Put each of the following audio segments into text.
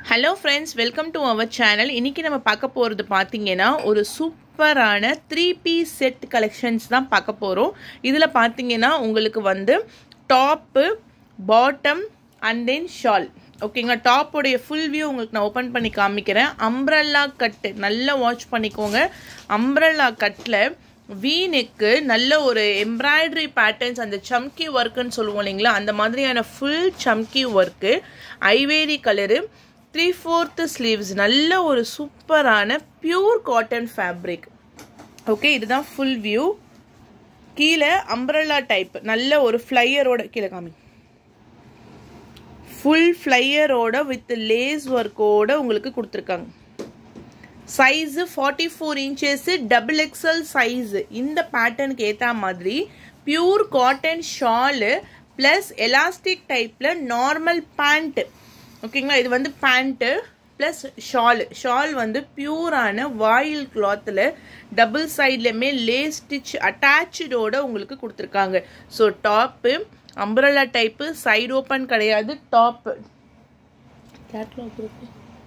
hello friends welcome to our channel இன்றைக்கி நம்ம பார்க்க போகிறது பார்த்தீங்கன்னா ஒரு சூப்பரான த்ரீ பீஸ் செட் கலெக்ஷன்ஸ் தான் பார்க்க போகிறோம் இதில் பார்த்தீங்கன்னா உங்களுக்கு வந்து top bottom and then shawl ஓகேங்களா டாப்போடைய ஃபுல் வியூ உங்களுக்கு நான் ஓப்பன் பண்ணி காமிக்கிறேன் அம்ப்ரல்லா கட்டு நல்லா வாட்ச் பண்ணிக்கோங்க அம்ப்ரல்லா கட்டில் வி நெக்கு நல்ல ஒரு எம்ப்ராய்டரி பேட்டர்ன்ஸ் அந்த சம்கி ஒர்க்குன்னு சொல்லுவோம் இல்லைங்களா அந்த மாதிரியான ஃபுல் சம்கி work ivory colour three fourth sleeves நல்ல ஒரு சூப்பரான பியூர் காட்டன் ஃபேப்ரிக் ஓகே இதுதான் ஃபுல் வியூ கீழே அம்ப்ரல்லா டைப் நல்ல ஒரு ஃப்ளையரோட கீழே காமி ஃபுல் ஃப்ளையரோட வித் லேஸ் ஒர்க்கோட உங்களுக்கு கொடுத்துருக்காங்க size forty four inches double XL size இந்த பேட்டர்னுக்கு ஏற்ற மாதிரி pure cotton shawl plus elastic டைப்பில் நார்மல் பேண்ட்டு ஓகேங்களா இது வந்து பேண்ட்டு ப்ளஸ் ஷால் ஷால் வந்து பியூரான வாயில் கிளாத்தில் டபுள் சைட்லையுமே லேஸ் ஸ்டிச் அட்டாச்சோட உங்களுக்கு கொடுத்துருக்காங்க so top umbrella type side open கிடையாது டாப்பு கேட்லாக் இருக்கு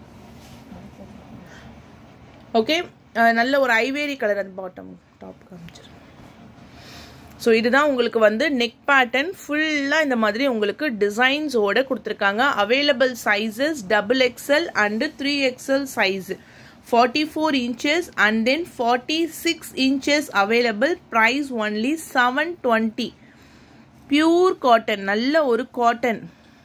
ஓகே நல்ல ஒரு ஐவேரி கலர் அந்த பாட்டம் டாப் காமிச்சிரு ஸோ இதுதான் உங்களுக்கு வந்து நெக் பேட்டர்ன் ஃபுல்லாக இந்த மாதிரி உங்களுக்கு டிசைன்ஸோட கொடுத்துருக்காங்க available sizes double XL and three XL size forty four inches and then forty six inches available price only seven twenty pure cotton நல்ல ஒரு காட்டன்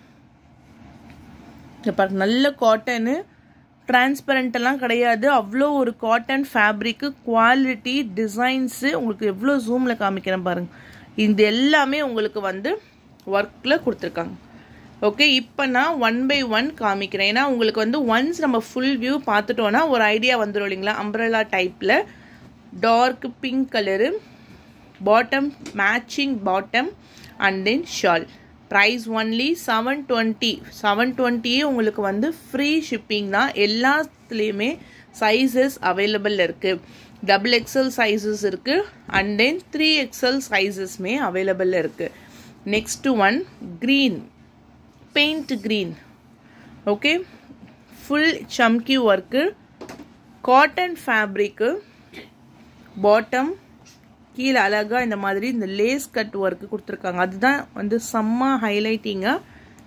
பாருங்க நல்ல காட்டனு டிரான்ஸ்பரண்ட்டெல்லாம் கிடையாது அவ்வளோ ஒரு காட்டன் ஃபேப்ரிக்கு குவாலிட்டி டிசைன்ஸு உங்களுக்கு எவ்வளோ ஜூமில் காமிக்கிறேன் பாருங்கள் இது எல்லாமே உங்களுக்கு வந்து ஒர்க்கில் கொடுத்துருக்காங்க ஓகே இப்போ நான் ஒன் பை ஒன் காமிக்கிறேன் ஏன்னா உங்களுக்கு வந்து ஒன்ஸ் நம்ம ஃபுல் வியூ பார்த்துட்டோன்னா ஒரு ஐடியா வந்துடும் இல்லைங்களா அம்ப்ரலா டைப்பில் dark pink colour bottom matching bottom and then shawl price only seven twenty seven டுவெண்ட்டியே உங்களுக்கு வந்து ஃப்ரீ ஷிப்பிங் தான் எல்லாத்துலேயுமே சைஸஸ் அவைலபிள் இருக்குது டபுள் எக்ஸல் சைஸஸ் இருக்குது அண்ட் தென் த்ரீ எக்ஸல் சைஸஸ்மே அவைலபிள் இருக்குது next one green paint green okay full சம்கி ஒர்க்கு காட்டன் ஃபேப்ரிக்கு பாட்டம் கீழே அழகாக இந்த மாதிரி இந்த லேஸ் கட் ஒர்க்கு கொடுத்துருக்காங்க அதுதான் வந்து செம்ம ஹைலைட்டிங்காக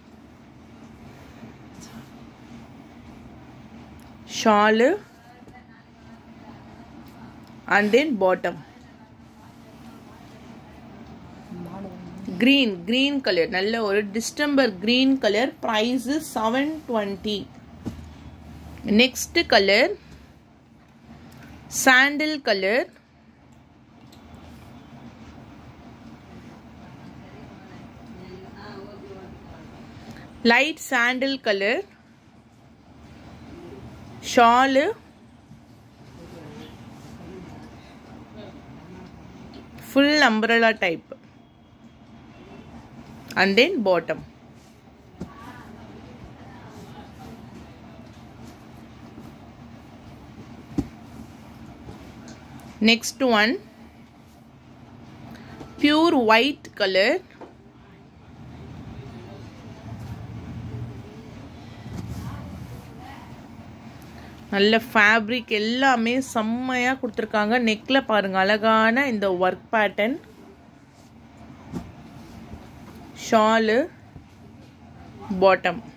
shawl and then bottom green green colour நல்ல ஒரு distemper green colour price seven twenty next colour sandal colour light sandal colour shawl full umbrella type and then bottom next one pure white colour நல்ல fabric எல்லாமே செம்மையாக கொடுத்துருக்காங்க நெக்கில் பாருங்கள் அழகான இந்த work pattern shawl bottom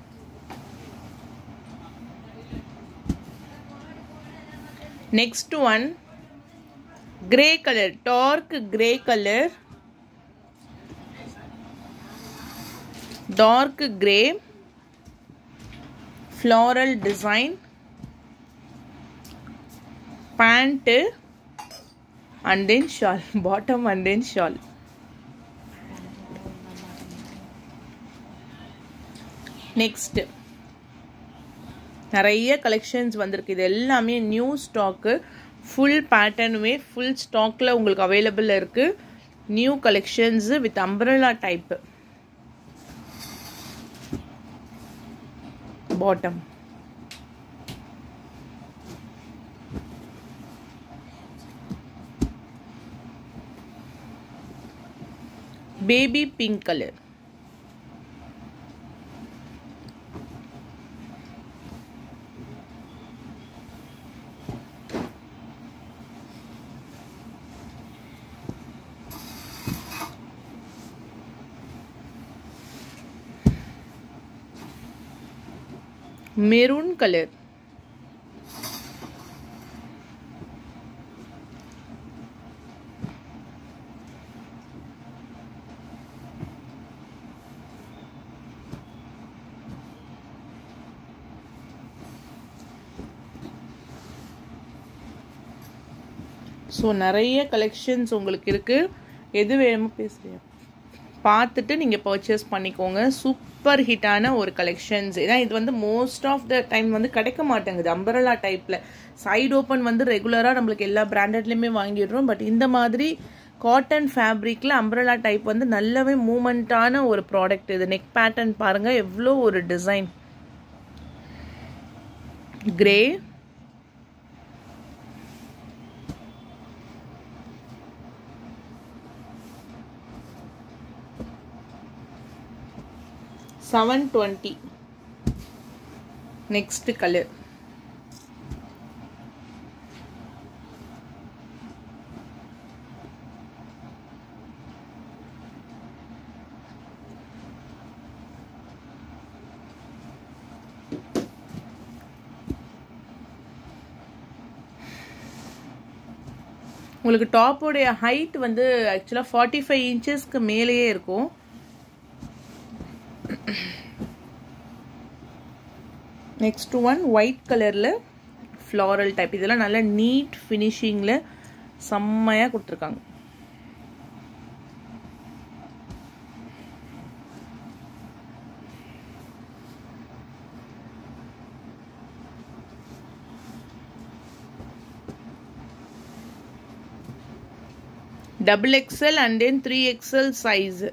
next one grey colour dark grey colour dark grey floral design pant and then shawl bottom and then shawl next நிறைய collections வந்திருக்கு இது எல்லாமே நியூ ஸ்டாக்கு ஃபுல் பேட்டர்னுமே ஃபுல் ஸ்டாக்கில் உங்களுக்கு அவைலபிள் இருக்குது new collections with umbrella type bottom baby pink colour maroon colour so நிறைய collections உங்களுக்கு இருக்குது எது வேணுமோ பேசுகிறீங்க பார்த்துட்டு நீங்கள் பர்ச்சேஸ் பண்ணிக்கோங்க சூப்பர் ஹிட்டான ஒரு கலெக்ஷன்ஸ் ஏன்னா இது வந்து மோஸ்ட் ஆஃப் த டைம் வந்து கிடைக்க மாட்டேங்குது அம்பரலா டைப்பில் சைடு ஓப்பன் வந்து ரெகுலராக நம்மளுக்கு எல்லா பிராண்டட்லேயுமே வாங்கிடுறோம் பட் இந்த மாதிரி காட்டன் ஃபேப்ரிக்கில் அம்பரலா டைப் வந்து நல்லாவே மூமெண்ட்டான ஒரு ப்ராடக்ட் இது நெக் பேட்டர்ன் பாருங்கள் எவ்வளோ ஒரு design grey seven twenty next colour உங்களுக்கு டாப்போடைய ஹைட் வந்து ஆக்சுவலாக ஃபார்ட்டி ஃபைவ் இன்ச்சஸ்க்கு மேலேயே இருக்கும் நெக்ஸ்ட் ஒன் ஒயிட் கலரில் ஃப்ளாரல் டைப் இதெல்லாம் நல்லா நீட் ஃபினிஷிங்கில் செம்மையாக கொடுத்துருக்காங்க double XL and then three XL size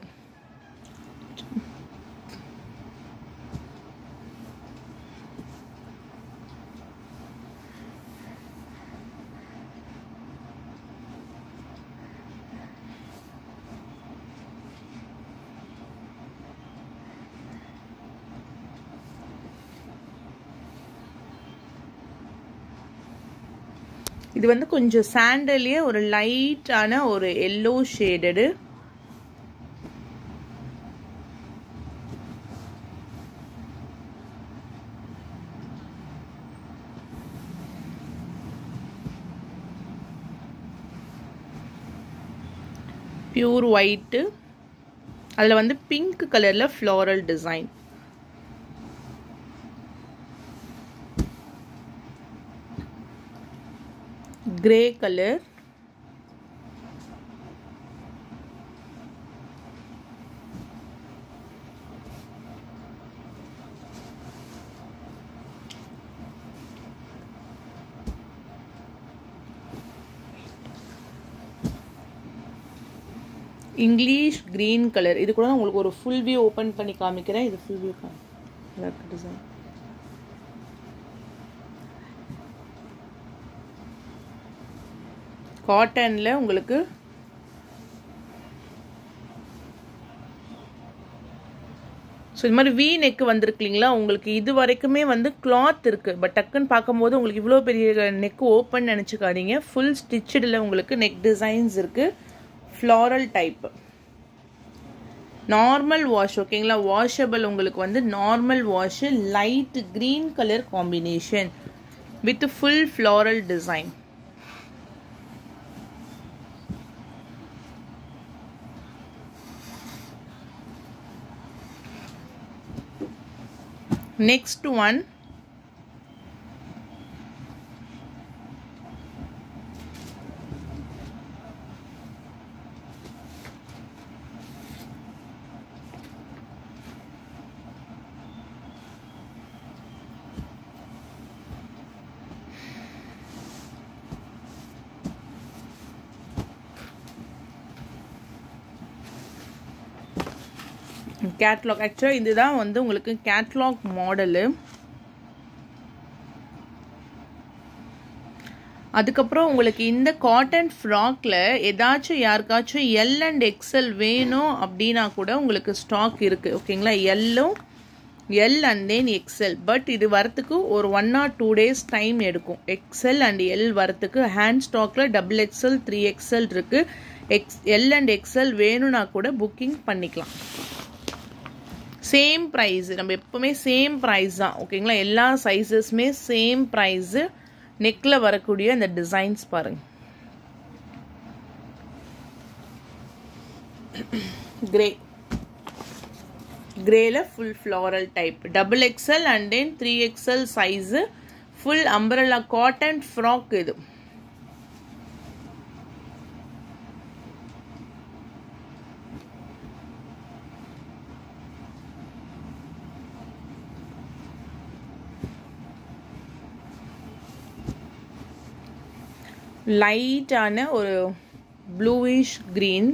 இது வந்து கொஞ்சம் சாண்டல்லே ஒரு லைட்டான ஒரு எல்லோ ஷேடடு பியூர் ஒயிட்டு அதில் வந்து பிங்க் கலரில் floral design grey colour English green colour இது கூட நான் உங்களுக்கு ஒரு ஃபுல் வியூ ஓப்பன் பண்ணி காமிக்கிறேன் இது ஃபுல் வியூ காமி டிசைன் காட்டனில் உங்களுக்கு ஸோ இது மாதிரி வி நெக் வந்திருக்கு இல்லைங்களா உங்களுக்கு இது வரைக்குமே வந்து கிளாத் இருக்குது பட் டக்குன்னு பார்க்கும்போது உங்களுக்கு இவ்வளோ பெரிய நெக் ஓப்பன் நினச்சிக்காதீங்க ஃபுல் ஸ்டிச்சிடில் உங்களுக்கு நெக் டிசைன்ஸ் இருக்குது ஃப்ளாரல் டைப் நார்மல் வாஷ் ஓகேங்களா வாஷபிள் உங்களுக்கு வந்து normal wash light green colour combination with full floral design next one catalogue ஆக்சுவலாக இதுதான் வந்து உங்களுக்கு கேட்லாக் மாடலு அதுக்கப்புறம் உங்களுக்கு இந்த காட்டன் ஃப்ராக்ல ஏதாச்சும் யாருக்காச்சும் எல் அண்ட் எக்ஸல் வேணும் அப்படின்னா கூட உங்களுக்கு ஸ்டாக் இருக்குது ஓகேங்களா எல்லும் L and then XL but இது வரத்துக்கு ஒரு one or two days time எடுக்கும் எக்ஸல் அண்ட் எல் வரத்துக்கு ஹேண்ட் ஸ்டாக்கில் டபுள் எக்ஸல் த்ரீ எக்ஸல் இருக்குது எக்ஸ் எல் அண்ட் எக்ஸல் வேணும்னா கூட புக்கிங் பண்ணிக்கலாம் சேம் ப்ரைஸ் நம்ம எப்பவுமே சேம் ப்ரைஸ் தான் ஓகேங்களா எல்லா சைஸஸுமே சேம் ப்ரைஸு நெக்கில் வரக்கூடிய அந்த டிசைன்ஸ் பாருங்க கிரே கிரேல full floral type double XL and then three XL size full umbrella cotton frock இது லைட்டான ஒரு bluish green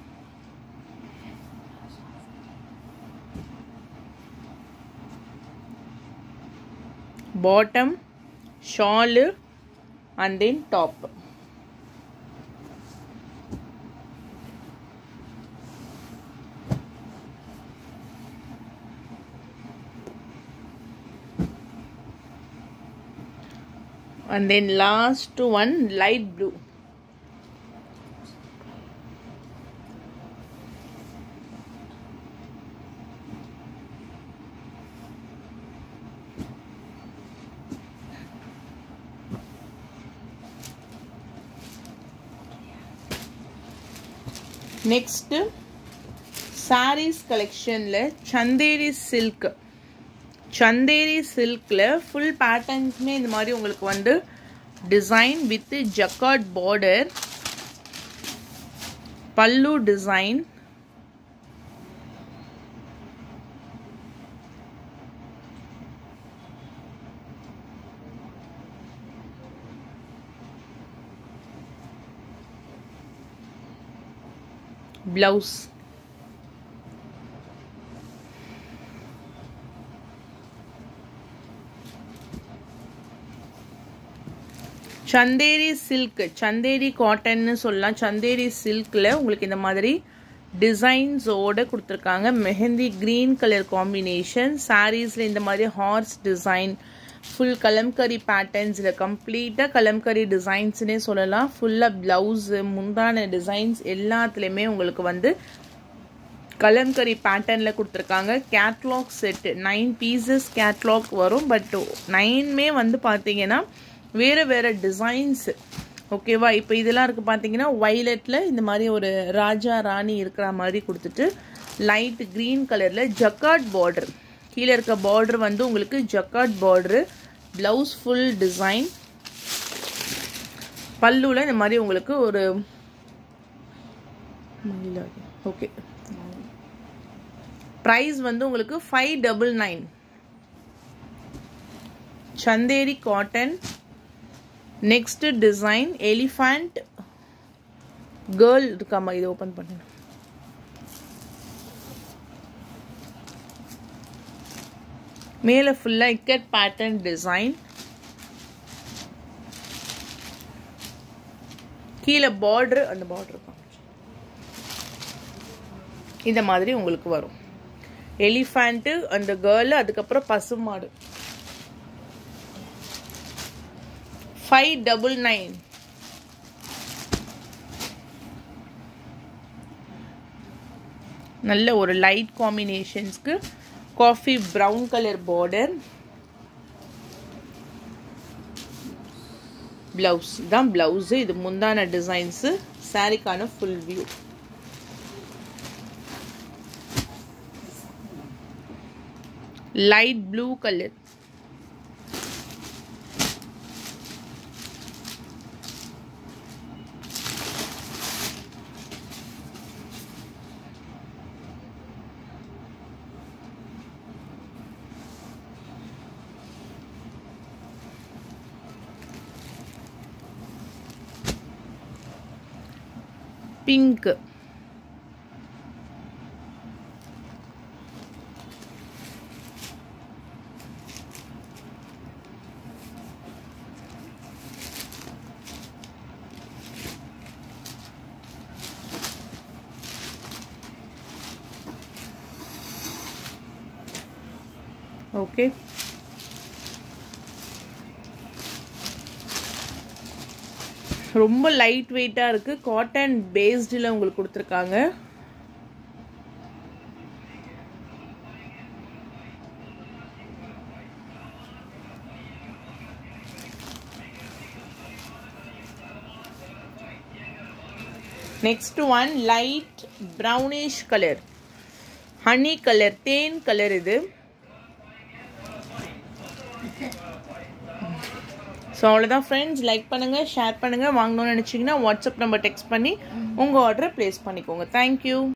bottom shawl and then top and then last one light blue next sarees கலெக்ஷனில் Chanderi silk Chanderi சில்கில் full பேட்டர்ன்ஸுமே இந்த மாதிரி உங்களுக்கு வந்து டிசைன் வித் ஜக்காட் பார்டர் பல்லு design blouse Chanderi silk Chanderi காட்டன்னு சொல்லலாம் சந்தேரி சில்கில் உங்களுக்கு இந்த மாதிரி டிசைன்ஸோடு கொடுத்துருக்காங்க மெஹந்தி க்ரீன் கலர் காம்பினேஷன் சாரீஸில் இந்த மாதிரி ஹார்ஸ் டிசைன் ஃபுல் கலம்கரி பேட்டர்ன்ஸில் கம்ப்ளீட்டாக கலம்கரி டிசைன்ஸ்னே சொல்லலாம் ஃபுல்லாக ப்ளவுஸு முந்தான டிசைன்ஸ் எல்லாத்துலேயுமே உங்களுக்கு வந்து கலம்கரி பேட்டர்னில் கொடுத்துருக்காங்க catalogue set nine pieces catalogue வரும் பட் நைன்மே வந்து பார்த்தீங்கன்னா வேறு வேறு டிசைன்ஸு ஓகேவா இப்போ இதெல்லாம் இருக்குது பார்த்தீங்கன்னா வைலட்டில் இந்த மாதிரி ஒரு ராஜா ராணி இருக்கிற மாதிரி கொடுத்துட்டு லைட் க்ரீன் கலரில் ஜக்காட் பார்டர் கீழே இருக்க பார்டர் வந்து உங்களுக்கு jacquard border blouse full design பல்லுவில் இந்த மாதிரி உங்களுக்கு ஒரு ஓகே ப்ரைஸ் வந்து உங்களுக்கு five double nine Chanderi cotton next design elephant girl இருக்காமா இது ஓப்பன் பண்ணு மேலே ஃபுல்லாக இக்கட் பேட்டர்ன் டிசைன் கீழே பார்டர் அந்த பார்டர் இந்த மாதிரி உங்களுக்கு வரும் எலிஃபண்ட்டு அந்த கேர்ள் அதுக்கப்புறம் பசுமாடு ஃபைவ் டபுள் நைன் நல்ல ஒரு லைட் காம்பினேஷன்ஸ்க்கு coffee brown colour border blouse தான் ப்ளவுஸு இது முந்தான டிசைன்ஸு சாரிக்கான full view light blue colour pink okay ரொம்ப லைட் வெயிட்டாக இருக்குது காட்டன் பேஸ்டில் உங்களுக்கு கொடுத்துருக்காங்க next one light brownish colour honey colour தேன் கலர் இது ஸோ அவ்வளோதான் ஃப்ரெண்ட்ஸ் லைக் பண்ணுங்கள் ஷேர் பண்ணுங்கள் வாங்கணும்னு நினச்சிங்கன்னா வாட்ஸ்அப் நம்பர் டெக்ஸ்ட் பண்ணி உங்கள் ஆர்டரை ப்ளேஸ் பண்ணிக்கோங்க தேங்க்யூ